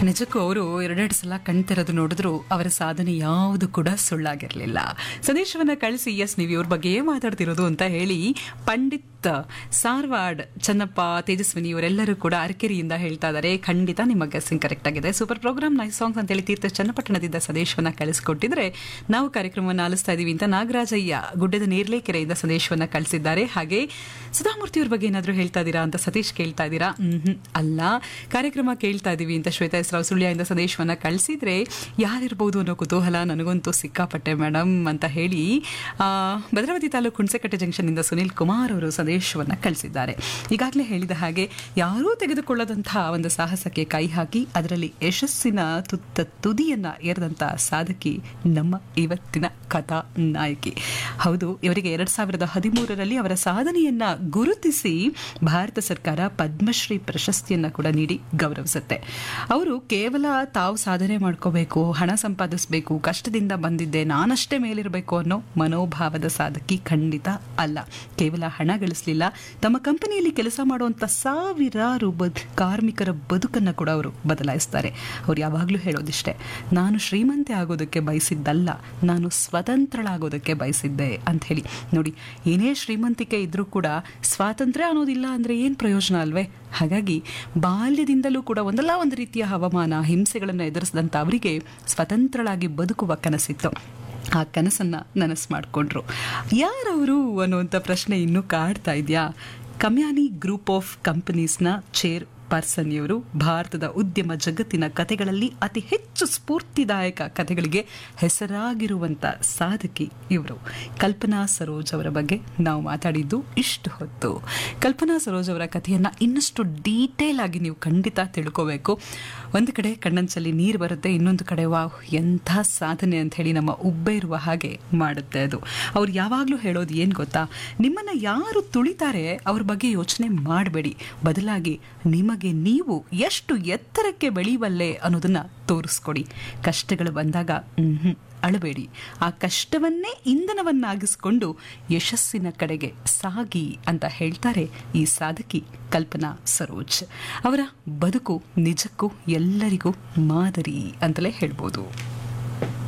ನಿಜಕ್ಕೂ ಅವರು ಎರಡೆರಡು ಸಲ ಕಣ್ತೆರೆದು ನೋಡಿದ್ರು ಅವರ ಸಾಧನೆ ಯಾವುದು ಕೂಡ ಸುಳ್ಳಾಗಿರಲಿಲ್ಲ ಸಂದೇಶವನ್ನ ಕಳಿಸಿ ಎಸ್ ನೀವು ಇವ್ರ ಬಗ್ಗೆ ಏನ್ ಮಾತಾಡ್ತಿರೋದು ಅಂತ ಹೇಳಿ ಪಂಡಿತ್ ಸಾರ್ವಾಡ್ ಚನ್ನಪ್ಪ ತೇಜಸ್ವಿನಿ ಇವರೆಲ್ಲರೂ ಕೂಡ ಅರಕೆರಿಯಿಂದ ಹೇಳ್ತಾ ಇದ್ದಾರೆ ಖಂಡಿತ ನಿಮ್ಮ ಗೆಸ್ಸಿಂಗ್ ಕರೆಕ್ಟ್ ಆಗಿದೆ ಸೂಪರ್ ಪ್ರೋಗ್ರಾಮ್ ನೈಸ್ ಸಾಂಗ್ಸ್ ಅಂತ ಹೇಳಿ ತೀರ್ಥ ಚನ್ನಪಟ್ಟಣದಿಂದ ಸಂದೇಶವನ್ನ ಕಳಿಸಿಕೊಟ್ಟಿದ್ರೆ ನಾವು ಕಾರ್ಯಕ್ರಮವನ್ನು ಆಲಿಸ್ತಾ ಇದೀವಿ ಅಂತ ನಾಗರಾಜಯ್ಯ ಗುಡ್ಡದ ನೇರ್ಲೇಕೆರೆಯಿಂದ ಸಂದೇಶವನ್ನ ಕಳಿಸಿದ್ದಾರೆ ಹಾಗೆ ಸುಧಾಮೂರ್ತಿ ಅವ್ರ ಬಗ್ಗೆ ಏನಾದರೂ ಹೇಳ್ತಾ ಇದ್ದೀರಾ ಅಂತ ಸತೀಶ್ ಕೇಳ್ತಾ ಇದ್ದೀರಾ ಹ್ಮ್ ಅಲ್ಲ ಕಾರ್ಯಕ್ರಮ ಕೇಳ್ತಾ ಇದೀವಿ ಅಂತ ಶ್ವೇತಾ ಎಸ್ ರಾವ್ ಸುಳ್ಯದಿಂದ ಸಂದೇಶವನ್ನ ಕಳಿಸಿದ್ರೆ ಯಾರಿರ್ಬೋದು ಅನ್ನೋ ಕುತೂಹಲ ನನಗಂತೂ ಸಿಕ್ಕಾಪಟ್ಟೆ ಮೇಡಮ್ ಅಂತ ಹೇಳಿ ಆ, ಭದ್ರಾವತಿ ತಾಲೂಕು ಹುಣಸೆಕಟ್ಟೆ ಜಂಕ್ಷನ್ ಇಂದ ಸುನಿಲ್ ಕುಮಾರ್ ಅವರು ಸಂದೇಶವನ್ನ ಕಳಿಸಿದ್ದಾರೆ ಈಗಾಗಲೇ ಹೇಳಿದ ಹಾಗೆ ಯಾರೂ ತೆಗೆದುಕೊಳ್ಳದಂತಹ ಒಂದು ಸಾಹಸಕ್ಕೆ ಕೈ ಹಾಕಿ ಅದರಲ್ಲಿ ಯಶಸ್ಸಿನ ತುತ್ತ ತುದಿಯನ್ನ ಏರಿದಂತಹ ಸಾಧಕಿ ನಮ್ಮ ಇವತ್ತಿನ ಕಥಾ ನಾಯಕಿ ಹೌದು ಇವರಿಗೆ ಎರಡ್ ಸಾವಿರದ ಹದಿಮೂರರಲ್ಲಿ ಅವರ ಸಾಧನೆಯನ್ನ ಗುರುತಿಸಿ ಭಾರತ ಸರ್ಕಾರ ಪದ್ಮಶ್ರೀ ಪ್ರಶಸ್ತಿಯನ್ನ ಕೂಡ ನೀಡಿ ಗೌರವಿಸುತ್ತೆ ಅವರು ಕೇವಲ ತಾವು ಸಾಧನೆ ಮಾಡ್ಕೋಬೇಕು ಹಣ ಸಂಪಾದಿಸಬೇಕು ಕಷ್ಟದಿಂದ ಬಂದಿದ್ದೆ ನಾನಷ್ಟೇ ಮೇಲಿರಬೇಕು ಅನ್ನೋ ಮನೋಭಾವದ ಸಾಧಕಿ ಖಂಡಿತ ಅಲ್ಲ ಕೇವಲ ಹಣ ಗಳಿಸಲಿಲ್ಲ ತಮ್ಮ ಕಂಪನಿಯಲ್ಲಿ ಕೆಲಸ ಮಾಡುವಂತ ಸಾವಿರಾರು ಬದ್ ಕಾರ್ಮಿಕರ ಬದುಕನ್ನ ಕೂಡ ಅವರು ಬದಲಾಯಿಸ್ತಾರೆ ಅವ್ರು ಯಾವಾಗಲೂ ಹೇಳೋದಿಷ್ಟೇ ನಾನು ಶ್ರೀಮಂತೆ ಆಗೋದಕ್ಕೆ ಬಯಸಿದ್ದಲ್ಲ ನಾನು ಸ್ವತಂತ್ರಳಾಗೋದಕ್ಕೆ ಬಯಸಿದ್ದೆ ಅಂತ ಹೇಳಿ ನೋಡಿ ಏನೇ ಶ್ರೀಮಂತಿಕೆ ಇದ್ರೂ ಕೂಡ ಸ್ವಾತಂತ್ರ್ಯ ಅನ್ನೋದಿಲ್ಲ ಅಂದ್ರೆ ಏನ್ ಪ್ರಯೋಜನ ಅಲ್ವೇ ಹಾಗಾಗಿ ಬಾಲ್ಯದಿಂದಲೂ ಕೂಡ ಒಂದಲ್ಲ ಒಂದು ರೀತಿಯ ಹವಾಮಾನ ಹಿಂಸೆಗಳನ್ನು ಎದುರಿಸಿದಂಥ ಅವರಿಗೆ ಸ್ವತಂತ್ರಳಾಗಿ ಬದುಕುವ ಕನಸಿತ್ತು ಆ ಕನಸನ್ನ ನನಸು ಮಾಡಿಕೊಂಡ್ರು ಯಾರವರು ಅನ್ನುವಂಥ ಪ್ರಶ್ನೆ ಇನ್ನೂ ಕಾಡ್ತಾ ಇದೆಯಾ ಕಮ್ಯಾನಿ ಗ್ರೂಪ್ ಆಫ್ ಕಂಪನೀಸ್ನ ಚೇರ್ ಪರ್ಸನ್ ಇವರು ಭಾರತದ ಉದ್ಯಮ ಜಗತ್ತಿನ ಕಥೆಗಳಲ್ಲಿ ಅತಿ ಹೆಚ್ಚು ಸ್ಫೂರ್ತಿದಾಯಕ ಕಥೆಗಳಿಗೆ ಹೆಸರಾಗಿರುವಂತ ಸಾಧಕಿ ಇವರು ಕಲ್ಪನಾ ಸರೋಜ್ ಅವರ ಬಗ್ಗೆ ನಾವು ಮಾತಾಡಿದ್ದು ಇಷ್ಟು ಹೊತ್ತು ಕಲ್ಪನಾ ಸರೋಜ್ ಅವರ ಕಥೆಯನ್ನ ಇನ್ನಷ್ಟು ಡೀಟೇಲ್ ಆಗಿ ನೀವು ಖಂಡಿತ ತಿಳ್ಕೋಬೇಕು ಒಂದು ಕಡೆ ಕಣ್ಣಂಚಲ್ಲಿ ನೀರು ಬರುತ್ತೆ ಇನ್ನೊಂದು ಕಡೆ ವಾವ್ ಎಂಥ ಸಾಧನೆ ಅಂತ ಹೇಳಿ ನಮ್ಮ ಉಬ್ಬೆ ಇರುವ ಹಾಗೆ ಮಾಡುತ್ತೆ ಅದು ಅವ್ರು ಯಾವಾಗಲೂ ಹೇಳೋದು ಏನು ಗೊತ್ತಾ ನಿಮ್ಮನ್ನ ಯಾರು ತುಳಿತಾರೆ ಅವ್ರ ಬಗ್ಗೆ ಯೋಚನೆ ಮಾಡಬೇಡಿ ಬದಲಾಗಿ ನಿಮಗೆ ನೀವು ಎಷ್ಟು ಎತ್ತರಕ್ಕೆ ಬೆಳೆಯುವಲ್ಲೆ ಅನ್ನೋದನ್ನ ತೋರಿಸ್ಕೊಡಿ ಕಷ್ಟಗಳು ಬಂದಾಗ ಮ್ಹೂ, ಅಳಬೇಡಿ ಆ ಕಷ್ಟವನ್ನೇ ಇಂಧನವನ್ನಾಗಿಸ್ಕೊಂಡು ಯಶಸ್ಸಿನ ಕಡೆಗೆ ಸಾಗಿ ಅಂತ ಹೇಳ್ತಾರೆ ಈ ಸಾಧಕಿ ಕಲ್ಪನಾ ಸರೋಜ್ ಅವರ ಬದುಕು ನಿಜಕ್ಕೂ ಎಲ್ಲರಿಗೂ ಮಾದರಿ ಅಂತಲೇ ಹೇಳ್ಬೋದು